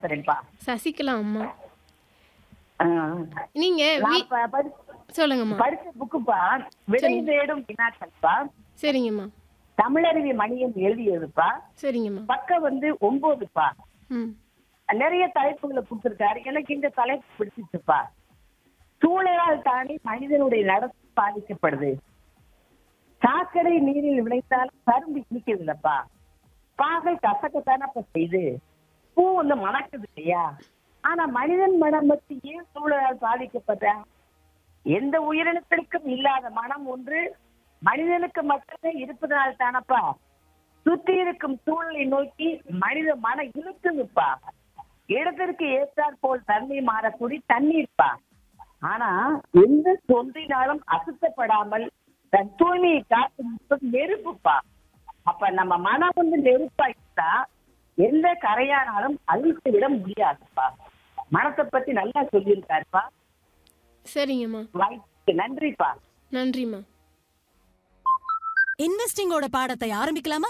பேசுறேன்ப்பா சசிகலா அம்மா ஆ. நீங்க நான் வீ- ப- படி- சொல்லுங்கம்மா படிச்ச புக்குப்பா விடை தேடும் வினாக்கள்ப்பா சரிங்கம்மா தமிழருவி மணியன் எழுதியதுப்பா சரிங்கம்மா பக்கம் வந்து ஒன்பதுப்பா ம் நிறைய தலைப்புகளை கொடுத்திருக்காரு எனக்கு இந்த தலைப்பு பிடிச்சிச்சுப்பா சூழலால் தானே மனிதனுடைய நடத்தை பாதிக்கப்படுது சாக்கடை நீரில் விளைந்தாலும் கரும்பு இனிக்குது இல்லப்பா பாகல் கசக்கத்தானப்ப செய்து பூ வந்து மணக்குது இல்லையா ஆனா மனிதன் மனம் மட்டும் ஏன் சூழலால் பாதிக்கப்படுற எந்த உயிரினத்திற்கும் இல்லாத மனம் ஒன்று மனிதனுக்கு மட்டுமே இருப்பதனால் தானப்பா சுத்தி இருக்கும் சூழலை நோக்கி மனித மன இழுக்குதுப்பா இடத்திற்கு ஏற்றாற் போல் தண்ணீர் மாறக்கூடிய தண்ணீர்ப்பா ஆனா எந்த தொன்றினாலும் அசுத்தப்படாமல் தன் தூய்மையை காத்து நிற்பது நெருப்புப்பா அப்ப நம்ம மனம் வந்து நெருப்பா இருந்தா எந்த கரையானாலும் அழித்து விட முடியாதுப்பா மனத்தை பத்தி நல்லா சொல்லியிருக்காருப்பா சரிங்கம்மா வாய்ப்புக்கு நன்றிப்பா நன்றிம்மா இன்வெஸ்டிங்கோட பாடத்தை ஆரம்பிக்கலாமா